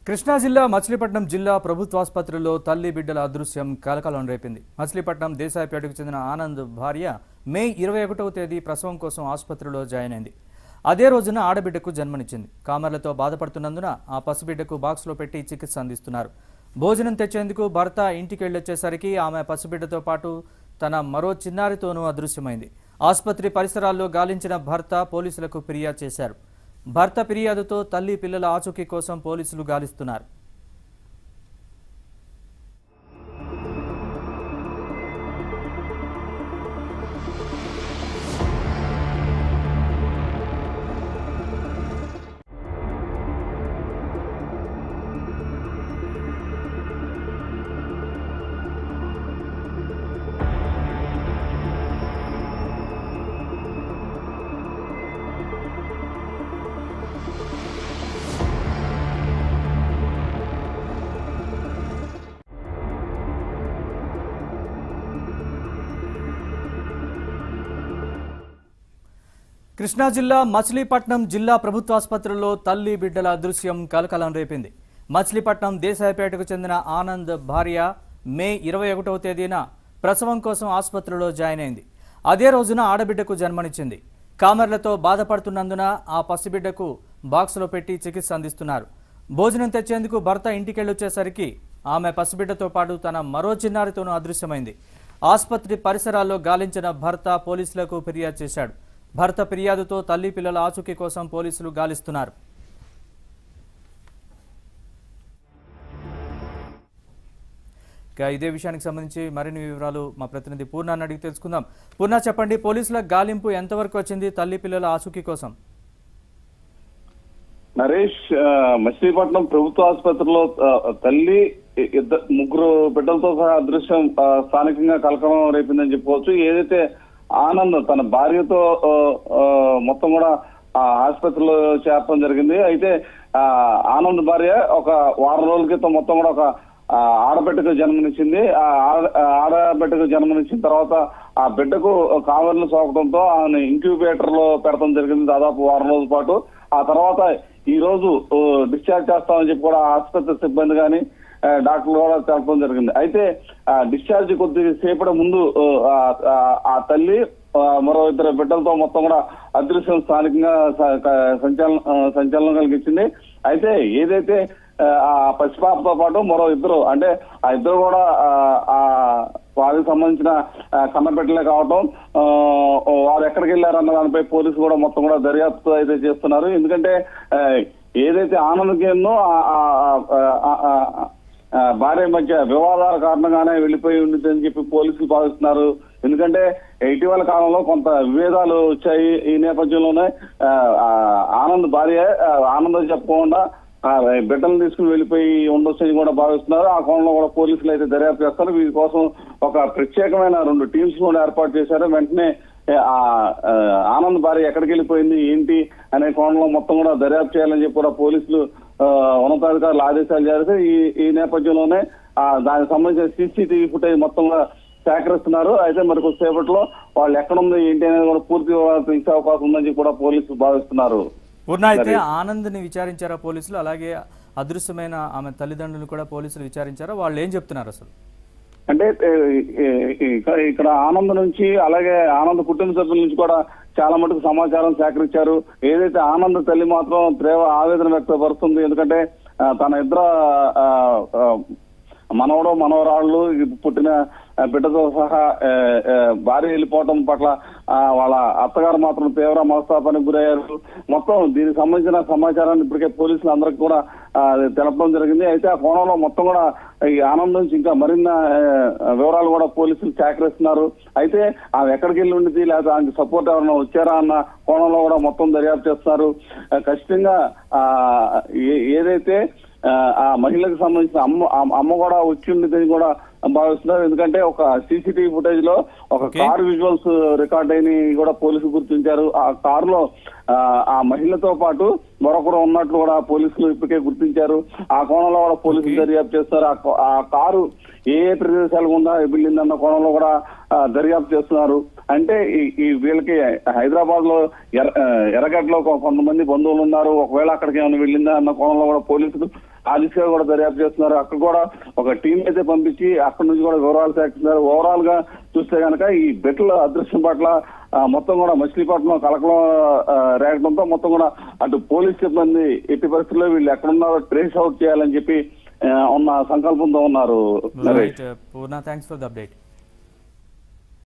కృష్ణా జిల్లా మచిలీపట్నం జిల్లా ప్రభుత్వాసుపత్రిలో తల్లి బిడ్డల అదృశ్యం కలకలం రేపింది మచిలీపట్నం దేశాయపేటకు చెందిన ఆనంద్ భార్య మే ఇరవై ఒకటవ తేదీ ప్రసవం కోసం ఆసుపత్రిలో జాయిన్ అయింది అదే రోజున ఆడబిడ్డకు జన్మనిచ్చింది కామర్లతో బాధపడుతున్నందున ఆ పసిబిడ్డకు బాక్స్లో పెట్టి చికిత్స అందిస్తున్నారు భోజనం తెచ్చేందుకు భర్త ఇంటికి వెళ్ళొచ్చేసరికి ఆమె పసిబిడ్డతో పాటు తన మరో చిన్నారితోనూ అదృశ్యమైంది ఆసుపత్రి పరిసరాల్లో గాలించిన భర్త పోలీసులకు ఫిర్యాదు చేశారు భర్త ఫిర్యాదుతో తల్లి పిల్లల ఆచూకీ కోసం పోలీసులు గాలిస్తున్నారు కృష్ణా జిల్లా మచిలీపట్నం జిల్లా ప్రభుత్వాసుపత్రిలో తల్లి బిడ్డల అదృశ్యం కలకలం రేపింది మచిలీపట్నం దేశాయపేటకు చెందిన ఆనంద్ భార్య మే ఇరవై ఒకటవ తేదీన ప్రసవం కోసం ఆసుపత్రిలో జాయిన్ అయింది అదే రోజున ఆడబిడ్డకు జన్మనిచ్చింది కామర్లతో బాధపడుతున్నందున ఆ పసిబిడ్డకు బాక్సులో పెట్టి చికిత్స అందిస్తున్నారు భోజనం తెచ్చేందుకు భర్త ఇంటికెళ్ళొచ్చేసరికి ఆమె పసిబిడ్డతో పాటు తన మరో చిన్నారితోనూ అదృశ్యమైంది ఆసుపత్రి పరిసరాల్లో గాలించిన భర్త పోలీసులకు ఫిర్యాదు చేశాడు భర్త ఫిర్యాదుతో తల్లి పిల్లల ఆచూకీ కోసం పోలీసులు గాలిస్తున్నారు ఇక ఇదే విషయానికి సంబంధించి మరిన్ని వివరాలు మా ప్రతినిధి పూర్ణాన్ని అడిగి తెలుసుకుందాం పూర్ణ చెప్పండి పోలీసుల గాలింపు ఎంతవరకు వచ్చింది తల్లి పిల్లల ఆచూకీ కోసం నరేష్ ఆ, మచిలీపట్నం ప్రభుత్వ ఆసుపత్రిలో ఆ, తల్లి ఇ- ఇద్దరు ముగ్గురు బిడ్డలతో సహా అదృశ్యం ఆ, స్థానికంగా కలకలం రేపిందని చెప్పుకోవచ్చు ఏదైతే ఆనంద్ తన భార్యతో ఆ, ఆ, మొత్తం కూడా ఆ ఆసుపత్రిలో చేరడం జరిగింది అయితే ఆ, ఆనంద్ భార్య ఒక వారం రోజుల క్రితం మొత్తం కూడా ఒక ఆ, ఆడబిడ్డకు జన్మనిచ్చింది ఆ ఆడ- ఆ ఆడబిడ్డకు జన్మనిచ్చిన తర్వాత ఆ బిడ్డకు కావర్లు సోకడంతో ఆమె ఇంక్యుబేటర్ లో పెడతాం జరిగింది దాదాపు వారం రోజుల పాటు ఆ తర్వాత ఈ రోజు ఓ, డిశ్చార్జ్ చేస్తామని చెప్పి కూడా ఆసుపత్రి సిబ్బంది కానీ డాక్టర్లు కూడా తెలపడం జరిగింది అయితే ఆ, డిశ్చార్జ్ కొద్ది సేపటి ముందు ఓ, ఆ- ఆ- ఆ తల్లి ఆ, మరో ఇద్దరు బిడ్డలతో మొత్తం కూడా అదృశ్యం స్థానికంగా స- క- సంచలనం ఆ, సంచలనం కలిగించింది అయితే ఏదైతే ఆ, ఆ పసిపాపతో పాటు మరో ఇద్దరు అంటే ఆ ఇద్దరు కూడా ఆ, ఆ వారికి సంబంధించిన ఆ, కన్నబిడ్డలే కావటం ఆ, వారు ఎక్కడికి వెళ్ళారన్న దానిపై పోలీసులు కూడా మొత్తం కూడా దర్యాప్తు అయితే చేస్తున్నారు ఎందుకంటే ఆ, ఏదైతే ఆనందకేందో భార్య మధ్య వివాదాల కారణంగానే వెళ్ళిపోయి ఉండిందని చెప్పి పోలీసులు భావిస్తున్నారు ఎందుకంటే ఇటీవల కాలంలో కొంత విభేదాలు వచ్చాయి ఈ నేపథ్యంలోనే ఆ, ఆ, ఆనంద్ భార్య ఆ, ఆనందం చెప్పకుండా ఆ బిడ్డలను తీసుకుని వెళ్ళిపోయి ఉండొచ్చని కూడా భావిస్తున్నారు ఆ కోణంలో కూడా పోలీసులు అయితే దర్యాప్తు చేస్తారు వీరి కోసం ఒక ప్రత్యేకమైన రెండు టీమ్స్ కూడా ఏర్పాటు చేశారు వెంటనే ఆ ఆ, ఆనంద్ భార్య ఎక్కడికి వెళ్ళిపోయింది ఏంటి అనే కోణంలో మొత్తం కూడా దర్యాప్తు చేయాలని చెప్పి కూడా పోలీసులు ఆ, ఉన్నతాధికారులు ఆదేశాలు చేస్తే ఈ ఈ నేపథ్యంలోనే ఆ, దానికి సంబంధించిన సీసీటీవీ ఫుటేజ్ మొత్తం కూడా సేకరిస్తున్నారు అయితే మరి కొద్దిసేపట్లో వాళ్ళు ఎక్కడుంది ఏంటి అనేది కూడా పూర్తి వివరాలు తెలిసే అవకాశం ఉందని చెప్పి కూడా పోలీసులు భావిస్తున్నారు పూర్ణ అయితే సరే. ఆనంద్ని విచారించారా పోలీసులు అలాగే అదృశ్యమైన ఆమె తల్లిదండ్రులు కూడా పోలీసులు విచారించారా వాళ్ళు ఏం చెప్తున్నారు అసలు అంటే ఏ, ఏ, ఇక్కడ ఇక్కడ ఆనంద్ నుంచి అలాగే ఆనంద్ కుటుంబ సభ్యుల నుంచి కూడా చాలా మటుకు సమాచారం సేకరించారు ఏదైతే ఆనంద్ తల్లి మాత్రం తీవ్ర ఆవేదన వ్యక్తపరుస్తుంది ఎందుకంటే ఆ, తన ఇద్దరు ఆ, ఆ, మనవడు మనవరాళ్ళు ఈ పుట్టిన ఆ, బిడ్డతో సహా ఆ, ఆ, భార్య వెళ్ళిపోవటం పట్ల ఆ, వాళ్ళ అత్తగారు మాత్రం తీవ్ర మనస్తాపానికి గురయ్యారు మొత్తం దీనికి సంబంధించిన సమాచారాన్ని ఇప్పటికే పోలీసులు అందరికి కూడా ఆ, తెలపడం జరిగింది అయితే ఆ కోణంలో మొత్తం కూడా ఈ ఆనందం నుంచి ఇంకా మరిన్న ఆ, వివరాలు కూడా పోలీసులు సేకరిస్తున్నారు అయితే ఆమె ఎక్కడికి వెళ్ళి ఉండింది లేదా ఆమెకి సపోర్ట్ ఎవరైనా వచ్చారా అన్న కోణంలో కూడా మొత్తం దర్యాప్తు చేస్తున్నారు ఆ, ఖచ్చితంగా ఆ, ఏ- ఏదైతే ఆ, ఆ మహిళకు సంబంధించిన అమ్మ ఆ అమ్మ కూడా వచ్చి ఉండేదని కూడా భావిస్తున్నారు ఎందుకంటే ఒక సీసీటీవీ ఫుటేజ్ లో ఒక Okay. కార్ విజువల్స్ రికార్డ్ అయిన కూడా పోలీసులు గుర్తించారు ఆ కారు లో ఆ మహిళతో పాటు మరొకరు ఉన్నట్లు కూడా పోలీసులు ఇప్పటికే గుర్తించారు ఆ కోణంలో కూడా పోలీసులు Okay. దర్యాప్తు చేస్తారు ఆ కా- ఆ కారు ఏ ఏ ప్రదేశాలు గుండా వెళ్ళిందన్న కోణంలో కూడా ఆ, దర్యాప్తు చేస్తున్నారు అంటే ఈ ఈ వీళ్ళకి హైదరాబాద్ లో ఎర్ర ఆ, ఎర్రగడ్డలో కొ- కొంతమంది బంధువులు ఉన్నారు ఒకవేళ అక్కడికి ఏమైనా వెళ్ళిందా అన్న కోణంలో కూడా పోలీసులు ఆ దిశగా కూడా దర్యాప్తు చేస్తున్నారు అక్కడ కూడా ఒక టీం అయితే పంపించి అక్కడ నుంచి కూడా వివరాలు సేకరిస్తున్నారు ఓవరాల్ గా చూస్తే కనుక ఈ బెట్ల అదృశ్యం పట్ల ఆ, మొత్తం కూడా మచిలీపట్నం కలకలం ఆ, రేగడంతో మొత్తం కూడా అటు పోలీస్ సిబ్బంది ఎట్టి పరిస్థితుల్లో వీళ్ళు ఎక్కడున్నారో ట్రేస్ అవుట్ చేయాలని చెప్పి ఆ, ఉన్న సంకల్పంతో ఉన్నారు Naresh right Purna thanks for the update